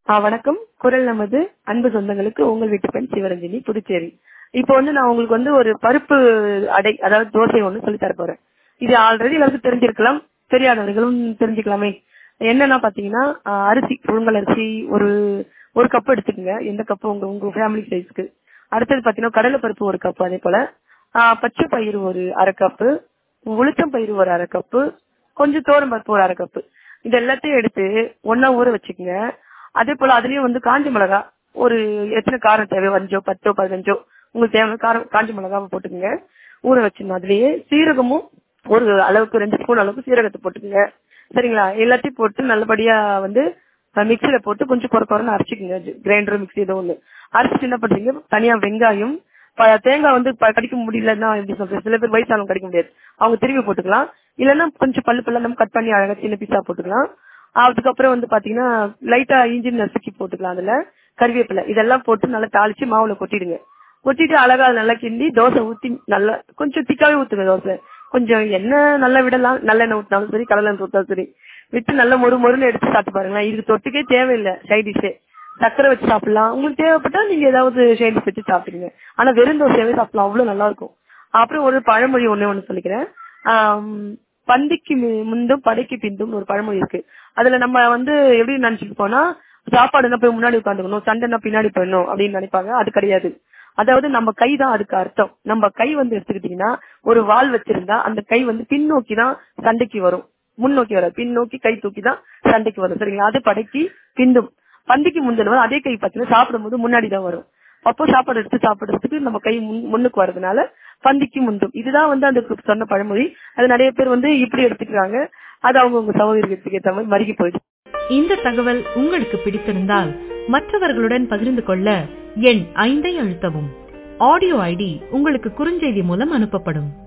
ஆ, வணக்கம் குரல் நமது அன்பு சொந்தங்களுக்கு உங்கள் வீட்டு பெண் சிவரஞ்சனி புதுச்சேரி இப்போ வந்து நான் உங்களுக்கு வந்து ஒரு பருப்பு அடை அதாவது தோசை ஒன்று சொல்லி தர போறேன் இது ஆல்ரெடி எல்லாருக்கும் தெரிஞ்சிருக்கலாம் தெரியாதவர்களும் தெரிஞ்சுக்கலாமே என்னன்னா பாத்தீங்கன்னா ஆ, அரிசி புழுங்கல் அரிசி ஒரு ஒரு கப் எடுத்துக்கங்க எந்த கப்பு உங்க உங்க ஃபேமிலி சைஸ்க்கு அடுத்தது பாத்தீங்கன்னா கடலை பருப்பு ஒரு கப் அதே போல ஆ, பச்சை பயிறு ஒரு அரை கப்பு உளுத்தம் பயிறு ஒரு அரை கப்பு கொஞ்சம் தோரம் பருப்பு ஒரு அரை கப்பு இது எல்லாத்தையும் எடுத்து ஒண்ணா ஊற வச்சுக்கோங்க அதே போல அதுலயும் வந்து காஞ்ச மிளகா ஒரு எத்தனை காரம் தேவை அஞ்சோ பத்தோ பதினஞ்சோ உங்களுக்கு தேவையான காரம் காஞ்ச மிளகாவை போட்டுக்கோங்க ஊற வச்சிடணும் அதுலயே சீரகமும் ஒரு அளவுக்கு ரெண்டு ஸ்பூன் அளவுக்கு சீரகத்தை போட்டுக்கோங்க சரிங்களா எல்லாத்தையும் போட்டு நல்லபடியா வந்து மிக்சியில போட்டு கொஞ்சம் குறை குறைன்னு அரைச்சிக்கோங்க கிரைண்டர் மிக்ஸி ஏதோ ஒண்ணு அரைச்சிட்டு என்ன பண்றீங்க தனியா வெங்காயம் ப- தேங்காய் வந்து ப- கடிக்க முடியலன்னா எப்படி சொல்றது சில பேர் வயசானவங்க கடிக்க முடியாது அவங்க திரும்பி போட்டுக்கலாம் இல்லைன்னா கொஞ்சம் பல்லு பல்ல நம்ம கட் பண்ணி அழகா சின்ன பீஸா போட்டுக்கலாம் அதுக்கப்புறம் வந்து பாத்தீங்கன்னா லைட்டா இஞ்சி நசுக்கி போட்டுக்கலாம் அதுல கறிவேப்பிலை இதெல்லாம் போட்டு நல்லா தாளிச்சு மாவுல கொட்டிடுங்க கொட்டிட்டு அழகா அதை நல்லா கிண்டி தோசை ஊத்தி நல்லா கொஞ்சம் திக்காவே ஊத்துங்க தோசை கொஞ்சம் எண்ணெய் நல்லா விடலாம் நல்லெண்ணெய் ஊத்தினாலும் சரி கடலை எண்ணெய் ஊத்தினாலும் சரி விட்டு நல்லா மொறு மொறுன்னு எடுத்து சாப்பிட்டு பாருங்களேன் இதுக்கு தொட்டுக்கே தேவையில்லை சைட் டிஷ்ஷே சக்கரை வச்சு சாப்பிடலாம் உங்களுக்கு தேவைப்பட்டா நீங்க ஏதாவது சைட் டிஷ் வச்சு சாப்பிடுங்க ஆனா வெறும் தோசையாவே சாப்பிடலாம் அவ்வளவு நல்லா இருக்கும் அப்புறம் ஒரு பழமொழி ஒண்ணே ஒண்ணு சொல்லிக்கிறேன் ஆம், பந்திக்கு மு- முந்தும் படைக்கு பிந்தும் ஒரு பழமொழி இருக்கு அதுல நம்ம வந்து எப்படி நினைச்சிட்டு போனா சாப்பாடுனா போய் முன்னாடி உட்காந்துக்கணும் சண்டைனா பின்னாடி போயிடணும் அப்படின்னு நினைப்பாங்க அது கிடையாது அதாவது நம்ம கை தான் அதுக்கு அர்த்தம் நம்ம கை வந்து எடுத்துக்கிட்டீங்கன்னா ஒரு வால் வச்சிருந்தா அந்த கை வந்து பின்னோக்கி தான் சண்டைக்கு வரும் முன்னோக்கி வராது பின்னோக்கி கை தூக்கி தான் சண்டைக்கு வரும் சரிங்களா அது படைக்கு பிந்தும் பந்திக்கு முந்தினவர் அதே கை பார்த்தீங்கன்னா சாப்பிடும்போது முன்னாடி தான் வரும் அப்போ சாப்பாடு எடுத்து சாப்பிடுறதுக்கு நம்ம கை முன்- முன்னுக்கு வர்றதுனால பந்திக்கு முந்தும் இதுதான் வந்து அந்த சொன்ன பழமொழி அது நிறைய பேர் வந்து இப்படி எடுத்துக்கிறாங்க அது அவங்கவுங்க சௌகரியத்துக்கு ஏற்ற மாதிரி மறுகி போயிடுது இந்த தகவல் உங்களுக்கு பிடித்திருந்தால் மற்றவர்களுடன் பகிர்ந்து கொள்ள எண் ஐந்தை அழுத்தவும் ஆடியோ ஐடி உங்களுக்கு குறுஞ்செய்தி மூலம் அனுப்பப்படும்